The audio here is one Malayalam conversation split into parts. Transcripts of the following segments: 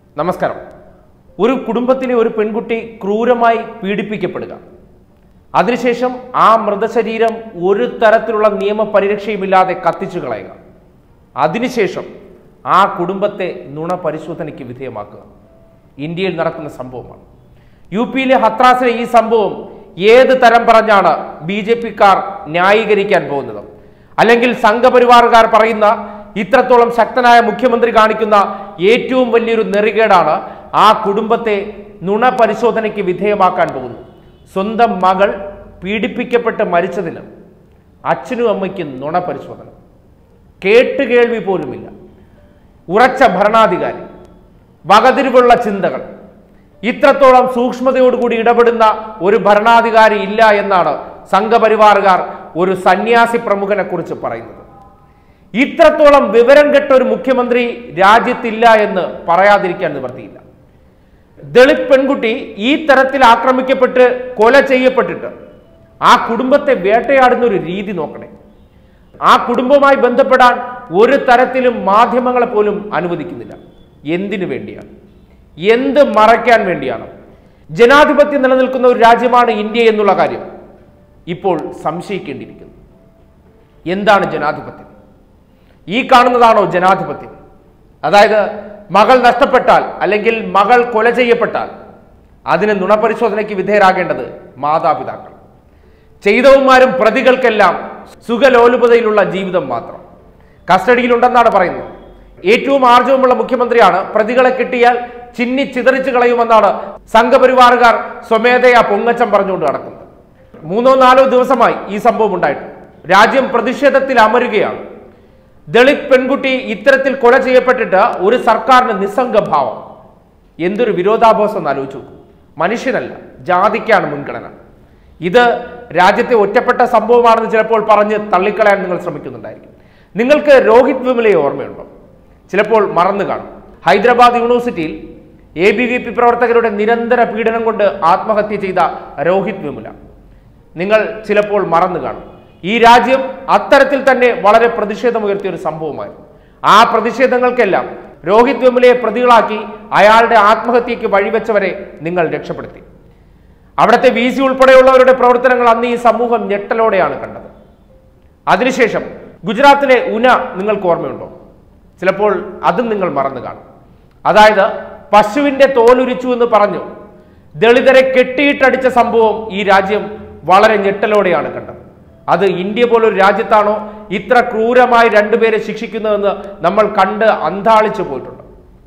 നമസ്കാരം ഒരു കുടുംബത്തിലെ ഒരു പെൺകുട്ടി ക്രൂരമായി പീഡിപ്പിക്കപ്പെടുക അതിനുശേഷം ആ മൃതശരീരം ഒരു തരത്തിലുള്ള നിയമപരിരക്ഷയുമില്ലാതെ കത്തിച്ചു കളയുക അതിനുശേഷം ആ കുടുംബത്തെ നുണ പരിശോധനയ്ക്ക് വിധേയമാക്കുക ഇന്ത്യയിൽ നടക്കുന്ന സംഭവമാണ് യു പിയിലെ ഹത്രാസിലെ ഈ സംഭവം ഏത് തരം പറഞ്ഞാണ് ബി ജെ പിക്കാർ ന്യായീകരിക്കാൻ പോകുന്നത് അല്ലെങ്കിൽ സംഘപരിവാറുകാർ പറയുന്ന ഇത്രത്തോളം ശക്തനായ മുഖ്യമന്ത്രി കാണിക്കുന്ന ഏറ്റവും വലിയൊരു നെറികേടാണ് ആ കുടുംബത്തെ നുണ പരിശോധനയ്ക്ക് വിധേയമാക്കാൻ പോകുന്നു സ്വന്തം മകൾ പീഡിപ്പിക്കപ്പെട്ട് മരിച്ചതിന് അച്ഛനും അമ്മയ്ക്കും നുണ പരിശോധന കേട്ടുകേൾവി പോലുമില്ല ഉറച്ച ഭരണാധികാരി വകതിരിവുള്ള ചിന്തകൾ ഇത്രത്തോളം സൂക്ഷ്മതയോടുകൂടി ഇടപെടുന്ന ഒരു ഭരണാധികാരി ഇല്ല എന്നാണ് സംഘപരിവാറുകാർ ഒരു സന്യാസി പ്രമുഖനെ കുറിച്ച് പറയുന്നത് ഇത്രത്തോളം വിവരം കെട്ട ഒരു മുഖ്യമന്ത്രി രാജ്യത്തില്ല എന്ന് പറയാതിരിക്കാൻ നിവർത്തിയില്ല ദളിത് പെൺകുട്ടി ഈ തരത്തിൽ ആക്രമിക്കപ്പെട്ട് കൊല ചെയ്യപ്പെട്ടിട്ട് ആ കുടുംബത്തെ വേട്ടയാടുന്ന ഒരു രീതി നോക്കണേ ആ കുടുംബവുമായി ബന്ധപ്പെടാൻ ഒരു തരത്തിലും മാധ്യമങ്ങളെ പോലും അനുവദിക്കുന്നില്ല എന്തിനു വേണ്ടിയാണ് എന്ത് മറയ്ക്കാൻ വേണ്ടിയാണ് ജനാധിപത്യം നിലനിൽക്കുന്ന ഒരു രാജ്യമാണ് ഇന്ത്യ എന്നുള്ള കാര്യം ഇപ്പോൾ സംശയിക്കേണ്ടിയിരിക്കുന്നു എന്താണ് ജനാധിപത്യം ഈ കാണുന്നതാണോ ജനാധിപത്യം അതായത് മകൾ നഷ്ടപ്പെട്ടാൽ അല്ലെങ്കിൽ മകൾ കൊല ചെയ്യപ്പെട്ടാൽ അതിന് നുണപരിശോധനയ്ക്ക് വിധേയരാകേണ്ടത് മാതാപിതാക്കൾ ചെയ്തവന്മാരും പ്രതികൾക്കെല്ലാം സുഖലോലുപതയിലുള്ള ജീവിതം മാത്രം കസ്റ്റഡിയിലുണ്ടെന്നാണ് പറയുന്നത് ഏറ്റവും ആർജവമുള്ള മുഖ്യമന്ത്രിയാണ് പ്രതികളെ കിട്ടിയാൽ ചിന്നി ചിതറിച്ചു കളയുമെന്നാണ് സംഘപരിവാറുകാർ സ്വമേധയാ പൊങ്ങച്ചം പറഞ്ഞുകൊണ്ട് നടക്കുന്നത് മൂന്നോ നാലോ ദിവസമായി ഈ സംഭവം ഉണ്ടായിട്ട് രാജ്യം പ്രതിഷേധത്തിൽ അമരുകയാണ് ദളിത് പെൺകുട്ടി ഇത്തരത്തിൽ കൊല ചെയ്യപ്പെട്ടിട്ട് ഒരു സർക്കാരിന് നിസ്സംഗഭാവം എന്തൊരു വിരോധാഭാസം എന്ന് ആലോചിച്ചു നോക്കൂ. മനുഷ്യനല്ല ജാതിക്കാണ് മുൻഗണന ഇത് രാജ്യത്തെ ഒറ്റപ്പെട്ട സംഭവമാണെന്ന് ചിലപ്പോൾ പറഞ്ഞ് തള്ളിക്കളയാൻ നിങ്ങൾ ശ്രമിക്കുന്നുണ്ടായിരിക്കും നിങ്ങൾക്ക് രോഹിത് വിമലയെ ഓർമ്മയുണ്ടോ ചിലപ്പോൾ മറന്നു കാണും ഹൈദരാബാദ് യൂണിവേഴ്സിറ്റിയിൽ എ ബി വി പി പ്രവർത്തകരുടെ നിരന്തര പീഡനം കൊണ്ട് ആത്മഹത്യ ചെയ്ത രോഹിത് വിമല നിങ്ങൾ ചിലപ്പോൾ മറന്നു കാണും ഈ രാജ്യം അത്തരത്തിൽ തന്നെ വളരെ പ്രതിഷേധമുയർത്തിയ ഒരു സംഭവമായിരുന്നു ആ പ്രതിഷേധങ്ങൾക്കെല്ലാം രോഹിത് വെമുലയെ പ്രതികളാക്കി അയാളുടെ ആത്മഹത്യക്ക് വഴിവെച്ചവരെ നിങ്ങൾ രക്ഷപ്പെടുത്തി അവിടുത്തെ വി സി ഉൾപ്പെടെയുള്ളവരുടെ പ്രവർത്തനങ്ങൾ അന്ന് ഈ സമൂഹം ഞെട്ടലോടെയാണ് കണ്ടത് അതിനുശേഷം ഗുജറാത്തിലെ ഉന നിങ്ങൾക്ക് ഓർമ്മയുണ്ടോ ചിലപ്പോൾ അതും നിങ്ങൾ മറന്നു കാണും അതായത് പശുവിന്റെ തോലുരിച്ചു എന്ന് പറഞ്ഞു ദളിതരെ കെട്ടിയിട്ടടിച്ച സംഭവം ഈ രാജ്യം വളരെ ഞെട്ടലോടെയാണ് കണ്ടത് അത് ഇന്ത്യ പോലൊരു രാജ്യത്താണോ ഇത്ര ക്രൂരമായി രണ്ടുപേരെ ശിക്ഷിക്കുന്നതെന്ന് നമ്മൾ കണ്ട് അന്താളിച്ചു പോയിട്ടുണ്ട്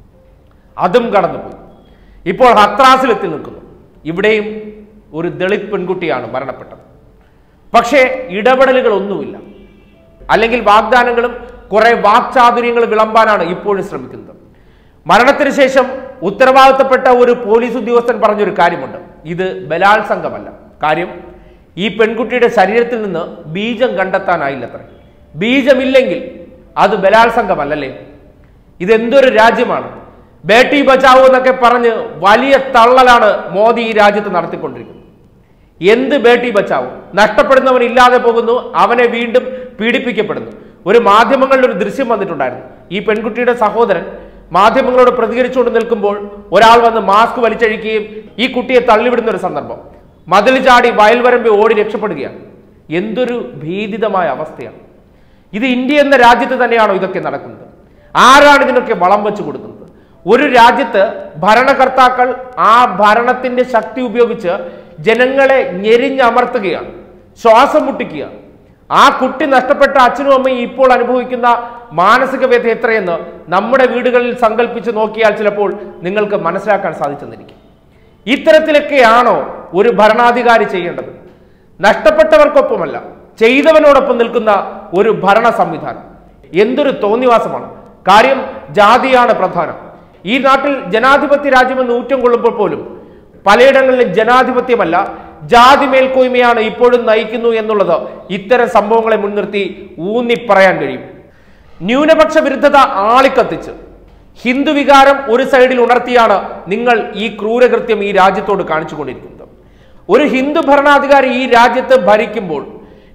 അതും കടന്നുപോയി ഇപ്പോൾ ഹത്രാസിലെത്തി നിൽക്കുന്നു ഇവിടെയും ഒരു ദളിത് പെൺകുട്ടിയാണ് മരണപ്പെട്ടത് പക്ഷേ ഇടപെടലുകളൊന്നുമില്ല അല്ലെങ്കിൽ വാഗ്ദാനങ്ങളും കുറെ വാക്ചാതുര്യങ്ങൾ വിളമ്പാനാണ് ഇപ്പോഴും ശ്രമിക്കുന്നത് മരണത്തിന് ശേഷം ഉത്തരവാദിത്തപ്പെട്ട ഒരു പോലീസ് ഉദ്യോഗസ്ഥൻ പറഞ്ഞൊരു കാര്യമുണ്ട് ഇത് ബലാത്സംഗമല്ല കാര്യം ഈ പെൺകുട്ടിയുടെ ശരീരത്തിൽ നിന്ന് ബീജം കണ്ടെത്താനായില്ലത്രേ ബീജമില്ലെങ്കിൽ അത് ബലാത്സംഗമല്ലല്ലേ ഇതെന്തൊരു രാജ്യമാണ് ബേട്ടി ബച്ചാവോ എന്നൊക്കെ പറഞ്ഞ് വലിയ തള്ളലാണ് മോദി ഈ രാജ്യത്ത് നടത്തിക്കൊണ്ടിരിക്കുന്നത് എന്ത് ബേട്ടി ബച്ചാവോ നഷ്ടപ്പെടുന്നവൻ ഇല്ലാതെ പോകുന്നു അവനെ വീണ്ടും പീഡിപ്പിക്കപ്പെടുന്നു ഒരു മാധ്യമങ്ങളിൽ ഒരു ദൃശ്യം വന്നിട്ടുണ്ടായിരുന്നു ഈ പെൺകുട്ടിയുടെ സഹോദരൻ മാധ്യമങ്ങളോട് പ്രതികരിച്ചുകൊണ്ട് നിൽക്കുമ്പോൾ ഒരാൾ വന്ന് മാസ്ക് വലിച്ചഴിക്കുകയും ഈ കുട്ടിയെ തള്ളിവിടുന്ന ഒരു സന്ദർഭം മതിൽ ചാടി വയൽവരമ്പി ഓടി രക്ഷപ്പെടുകയാണ് എന്തൊരു ഭീതിതമായ അവസ്ഥയാണ് ഇത് ഇന്ത്യ എന്ന രാജ്യത്ത് തന്നെയാണോ ഇതൊക്കെ നടക്കുന്നത് ആരാണ് ഇതിനൊക്കെ വളം വെച്ച് കൊടുക്കുന്നത് ഒരു രാജ്യത്ത് ഭരണകർത്താക്കൾ ആ ഭരണത്തിന്റെ ശക്തി ഉപയോഗിച്ച് ജനങ്ങളെ ഞെരിഞ്ഞമർത്തുകയാണ് ശ്വാസം മുട്ടിക്കുകയാണ് ആ കുട്ടി നഷ്ടപ്പെട്ട അച്ഛനും അമ്മയും ഇപ്പോൾ അനുഭവിക്കുന്ന മാനസിക വ്യഥ എത്രയെന്ന് നമ്മുടെ വീടുകളിൽ സങ്കല്പിച്ച് നോക്കിയാൽ ചിലപ്പോൾ നിങ്ങൾക്ക് മനസ്സിലാക്കാൻ സാധിച്ചെന്നിരിക്കും ഇത്തരത്തിലൊക്കെയാണോ ഒരു ഭരണാധികാരി ചെയ്യേണ്ടത് നഷ്ടപ്പെട്ടവർക്കൊപ്പമല്ല ചെയ്തവനോടൊപ്പം നിൽക്കുന്ന ഒരു ഭരണ സംവിധാനം എന്തൊരു തോന്നിവാസമാണ് കാര്യം ജാതിയാണ് പ്രധാനം ഈ നാട്ടിൽ ജനാധിപത്യ രാജ്യമെന്ന് ഊറ്റം കൊള്ളുമ്പോൾ പോലും പലയിടങ്ങളിലും ജനാധിപത്യമല്ല ജാതി മേൽക്കോയ്മയാണ് ഇപ്പോഴും നയിക്കുന്നു എന്നുള്ളത് ഇത്തരം സംഭവങ്ങളെ മുൻനിർത്തി ഊന്നി പറയാൻ കഴിയും ന്യൂനപക്ഷ വിരുദ്ധത ആളിക്കത്തിച്ച് ഹിന്ദു വികാരം ഒരു സൈഡിൽ ഉണർത്തിയാണ് നിങ്ങൾ ഈ ക്രൂരകൃത്യം ഈ രാജ്യത്തോട് കാണിച്ചുകൊണ്ടിരിക്കുന്നത് ഒരു ഹിന്ദു ഭരണാധികാരി ഈ രാജ്യത്ത് ഭരിക്കുമ്പോൾ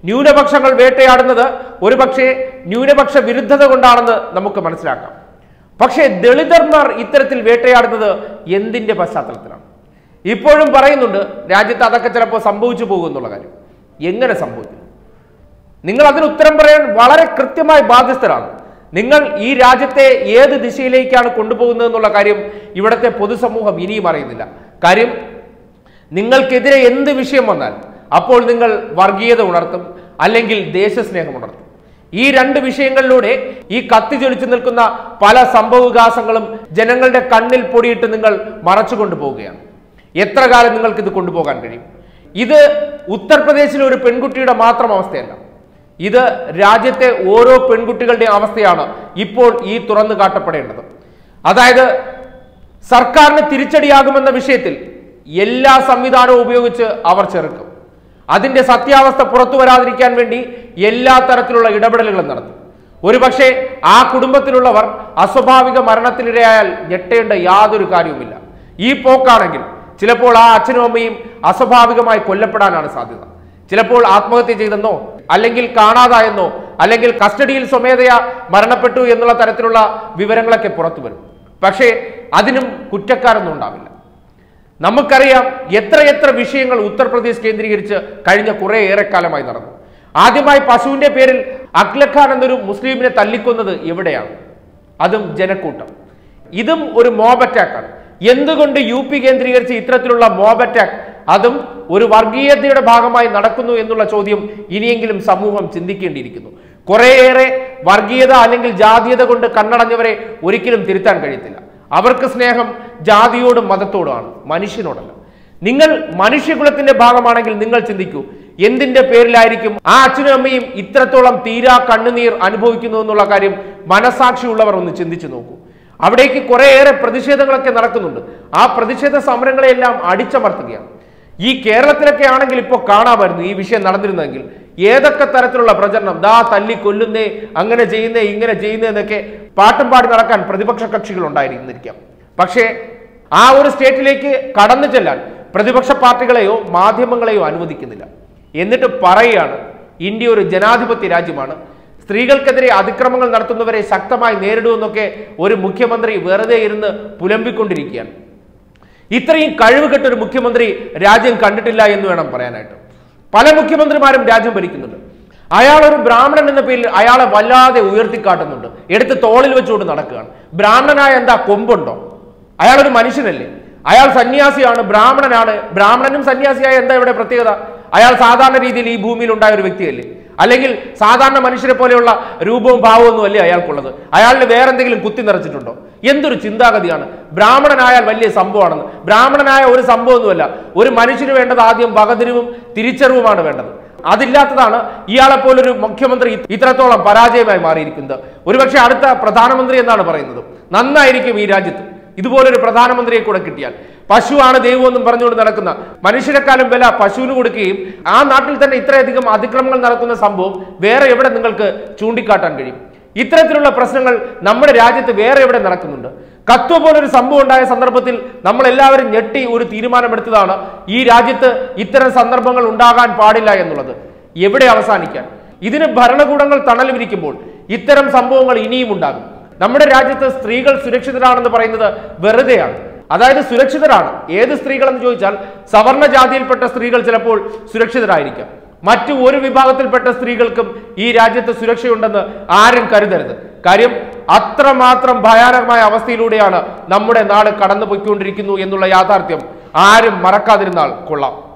ന്യൂനപക്ഷങ്ങൾ വേട്ടയാടുന്നത് ഒരുപക്ഷെ ന്യൂനപക്ഷ വിരുദ്ധത കൊണ്ടാണെന്ന് നമുക്ക് മനസ്സിലാക്കാം പക്ഷേ ദളിതർമാർ ഇത്തരത്തിൽ വേട്ടയാടുന്നത് എന്തിന്റെ പശ്ചാത്തലത്തിലാണ് ഇപ്പോഴും പറയുന്നുണ്ട് രാജ്യത്ത് അതൊക്കെ ചിലപ്പോൾ സംഭവിച്ചു പോകും എന്നുള്ള കാര്യം എങ്ങനെ സംഭവിക്കും നിങ്ങൾ അതിന് ഉത്തരം പറയാൻ വളരെ കൃത്യമായി ബാധ്യസ്ഥരാണ് നിങ്ങൾ ഈ രാജ്യത്തെ ഏത് ദിശയിലേക്കാണ് കൊണ്ടുപോകുന്നത് എന്നുള്ള കാര്യം ഇവിടുത്തെ പൊതുസമൂഹം ഇനിയും അറിയുന്നില്ല കാര്യം നിങ്ങൾക്കെതിരെ എന്ത് വിഷയം വന്നാൽ അപ്പോൾ നിങ്ങൾ വർഗീയത ഉണർത്തും അല്ലെങ്കിൽ ദേശസ്നേഹം ഉണർത്തും ഈ രണ്ട് വിഷയങ്ങളിലൂടെ ഈ കത്തിജ്വലിച്ചു നിൽക്കുന്ന പല സംഭവവികാസങ്ങളും ജനങ്ങളുടെ കണ്ണിൽ പൊടിയിട്ട് നിങ്ങൾ മറച്ചുകൊണ്ടു പോവുകയാണ് എത്ര കാലം നിങ്ങൾക്ക് ഇത് കൊണ്ടുപോകാൻ കഴിയും ഇത് ഉത്തർപ്രദേശിലെ ഒരു പെൺകുട്ടിയുടെ മാത്രം അവസ്ഥയല്ല ഇത് രാജ്യത്തെ ഓരോ പെൺകുട്ടികളുടെയും അവസ്ഥയാണ് ഇപ്പോൾ ഈ തുറന്നു കാട്ടപ്പെടേണ്ടത് അതായത് സർക്കാരിന് തിരിച്ചടിയാകുമെന്ന വിഷയത്തിൽ എല്ലാ സംവിധാനവും ഉപയോഗിച്ച് അവർ ചെറുക്കും അതിന്റെ സത്യാവസ്ഥ പുറത്തു വരാതിരിക്കാൻ വേണ്ടി എല്ലാ തരത്തിലുള്ള ഇടപെടലുകളും നടത്തും ഒരുപക്ഷെ ആ കുടുംബത്തിലുള്ളവർ അസ്വാഭാവിക മരണത്തിനിരയായാൽ ഞെട്ടേണ്ട യാതൊരു കാര്യവുമില്ല ഈ പോക്കാണെങ്കിൽ ചിലപ്പോൾ ആ അച്ഛനും അമ്മയും അസ്വാഭാവികമായി കൊല്ലപ്പെടാനാണ് സാധ്യത ചിലപ്പോൾ ആത്മഹത്യ ചെയ്തെന്നോ അല്ലെങ്കിൽ കാണാതായെന്നോ അല്ലെങ്കിൽ കസ്റ്റഡിയിൽ സ്വമേധയാ മരണപ്പെട്ടു എന്നുള്ള തരത്തിലുള്ള വിവരങ്ങളൊക്കെ പുറത്തു വരും പക്ഷേ അതിനും കുറ്റക്കാരൊന്നും ഉണ്ടാവില്ല നമുക്കറിയാം എത്രയെത്ര വിഷയങ്ങൾ ഉത്തർപ്രദേശ് കേന്ദ്രീകരിച്ച് കഴിഞ്ഞ കുറെ ഏറെക്കാലമായി നടന്നു ആദ്യമായി പശുവിന്റെ പേരിൽ അഖ്ലഖാൻ എന്നൊരു മുസ്ലിമിനെ തല്ലിക്കൊന്നത് എവിടെയാണ് അതും ജനക്കൂട്ടം ഇതും ഒരു മോബ് അറ്റാക്കാണ് എന്തുകൊണ്ട് യു പി കേന്ദ്രീകരിച്ച് ഇത്തരത്തിലുള്ള മോബ് അറ്റാക്ക് അതും ഒരു വർഗീയതയുടെ ഭാഗമായി നടക്കുന്നു എന്നുള്ള ചോദ്യം ഇനിയെങ്കിലും സമൂഹം ചിന്തിക്കേണ്ടിയിരിക്കുന്നു കുറേയേറെ വർഗീയത അല്ലെങ്കിൽ ജാതീയത കൊണ്ട് കണ്ണടഞ്ഞവരെ ഒരിക്കലും തിരുത്താൻ കഴിയത്തില്ല അവർക്ക് സ്നേഹം ജാതിയോടും മതത്തോടുമാണ് മനുഷ്യനോടല്ല നിങ്ങൾ മനുഷ്യകുലത്തിന്റെ ഭാഗമാണെങ്കിൽ നിങ്ങൾ ചിന്തിക്കൂ എന്തിന്റെ പേരിലായിരിക്കും ആ അച്ഛനും അമ്മയും ഇത്രത്തോളം തീരാ കണ്ണുനീർ അനുഭവിക്കുന്നു എന്നുള്ള കാര്യം മനസാക്ഷിയുള്ളവർ ഒന്ന് ചിന്തിച്ചു നോക്കൂ അവിടേക്ക് കുറേയേറെ പ്രതിഷേധങ്ങളൊക്കെ നടക്കുന്നുണ്ട് ആ പ്രതിഷേധ സമരങ്ങളെല്ലാം അടിച്ചമർത്തുകയാണ് ഈ കേരളത്തിലൊക്കെ ആണെങ്കിൽ ഇപ്പോൾ കാണാമായിരുന്നു ഈ വിഷയം നടന്നിരുന്നെങ്കിൽ ഏതൊക്കെ തരത്തിലുള്ള പ്രചരണം ദാ തല്ലി കൊല്ലുന്നേ അങ്ങനെ ചെയ്യുന്നേ ഇങ്ങനെ ചെയ്യുന്നേ എന്നൊക്കെ പാട്ടും പാടി നടക്കാൻ പ്രതിപക്ഷ കക്ഷികൾ ഉണ്ടായിരിക്കുന്നിരിക്കാം പക്ഷേ ആ ഒരു സ്റ്റേറ്റിലേക്ക് കടന്നു ചെല്ലാൻ പ്രതിപക്ഷ പാർട്ടികളെയോ മാധ്യമങ്ങളെയോ അനുവദിക്കുന്നില്ല എന്നിട്ട് പറയുകയാണ് ഇന്ത്യ ഒരു ജനാധിപത്യ രാജ്യമാണ് സ്ത്രീകൾക്കെതിരെ അതിക്രമങ്ങൾ നടത്തുന്നവരെ ശക്തമായി നേരിടുമെന്നൊക്കെ ഒരു മുഖ്യമന്ത്രി വെറുതെ ഇരുന്ന് പുലമ്പിക്കൊണ്ടിരിക്കുകയാണ് ഇത്രയും കഴിവുകെട്ട ഒരു മുഖ്യമന്ത്രി രാജ്യം കണ്ടിട്ടില്ല എന്ന് വേണം പറയാനായിട്ട് പല മുഖ്യമന്ത്രിമാരും രാജ്യം ഭരിക്കുന്നുണ്ട് അയാൾ ഒരു ബ്രാഹ്മണൻ എന്ന പേരിൽ അയാളെ വല്ലാതെ ഉയർത്തിക്കാട്ടുന്നുണ്ട് എടുത്ത് തോളിൽ വെച്ചുകൊണ്ട് നടക്കുകയാണ് ബ്രാഹ്മണനായ എന്താ കൊമ്പുണ്ടോ അയാൾ ഒരു മനുഷ്യനല്ലേ അയാൾ സന്യാസിയാണ് ബ്രാഹ്മണനാണ് ബ്രാഹ്മണനും സന്യാസിയായ എന്താ ഇവിടെ പ്രത്യേകത അയാൾ സാധാരണ രീതിയിൽ ഈ ഭൂമിയിൽ ഉണ്ടായ ഒരു വ്യക്തിയല്ലേ അല്ലെങ്കിൽ സാധാരണ മനുഷ്യരെ പോലെയുള്ള രൂപവും ഭാവവും ഒന്നും അല്ലേ അയാൾക്കുള്ളത് അയാളിന് വേറെ എന്തെങ്കിലും കുത്തി നിറച്ചിട്ടുണ്ടോ എന്തൊരു ചിന്താഗതിയാണ് ബ്രാഹ്മണനായാൽ വലിയ സംഭവമാണെന്ന് ബ്രാഹ്മണനായ ഒരു സംഭവമൊന്നുമല്ല ഒരു മനുഷ്യന് വേണ്ടത് ആദ്യം വകതിരിവും തിരിച്ചറിവുമാണ് വേണ്ടത് അതില്ലാത്തതാണ് ഇയാളെ പോലൊരു മുഖ്യമന്ത്രി ഇത്രത്തോളം പരാജയമായി മാറിയിരിക്കുന്നത് ഒരുപക്ഷെ അടുത്ത പ്രധാനമന്ത്രി എന്നാണ് പറയുന്നത് നന്നായിരിക്കും ഈ രാജ്യത്ത് ഇതുപോലൊരു പ്രധാനമന്ത്രിയെ കൂടെ കിട്ടിയാൽ പശുവാണ് ദൈവമെന്നും പറഞ്ഞുകൊണ്ട് നടക്കുന്ന മനുഷ്യരെക്കാളും വില പശുവിന് കൊടുക്കുകയും ആ നാട്ടിൽ തന്നെ ഇത്രയധികം അതിക്രമങ്ങൾ നടക്കുന്ന സംഭവം വേറെ എവിടെ നിങ്ങൾക്ക് ചൂണ്ടിക്കാട്ടാൻ കഴിയും ഇത്തരത്തിലുള്ള പ്രശ്നങ്ങൾ നമ്മുടെ രാജ്യത്ത് വേറെ എവിടെ നടക്കുന്നുണ്ട് കത്വ പോലൊരു സംഭവം ഉണ്ടായ സന്ദർഭത്തിൽ നമ്മൾ എല്ലാവരും ഞെട്ടി ഒരു തീരുമാനമെടുത്തതാണ് ഈ രാജ്യത്ത് ഇത്തരം സന്ദർഭങ്ങൾ ഉണ്ടാകാൻ പാടില്ല എന്നുള്ളത് എവിടെ അവസാനിക്കാൻ ഇതിന് ഭരണകൂടങ്ങൾ തണൽ വിരിക്കുമ്പോൾ ഇത്തരം സംഭവങ്ങൾ ഇനിയും ഉണ്ടാകും നമ്മുടെ രാജ്യത്ത് സ്ത്രീകൾ സുരക്ഷിതരാണെന്ന് പറയുന്നത് വെറുതെയാണ് അതായത് സുരക്ഷിതരാണ് ഏത് സ്ത്രീകളെന്ന് ചോദിച്ചാൽ സവർണ ജാതിയിൽപ്പെട്ട സ്ത്രീകൾ ചിലപ്പോൾ സുരക്ഷിതരായിരിക്കാം മറ്റു ഒരു വിഭാഗത്തിൽപ്പെട്ട സ്ത്രീകൾക്കും ഈ രാജ്യത്ത് സുരക്ഷയുണ്ടെന്ന് ആരും കരുതരുത് കാര്യം അത്രമാത്രം ഭയാനകമായ അവസ്ഥയിലൂടെയാണ് നമ്മുടെ നാട് കടന്നു പോയിക്കൊണ്ടിരിക്കുന്നു എന്നുള്ള യാഥാർത്ഥ്യം ആരും മറക്കാതിരുന്നാൽ കൊള്ളാം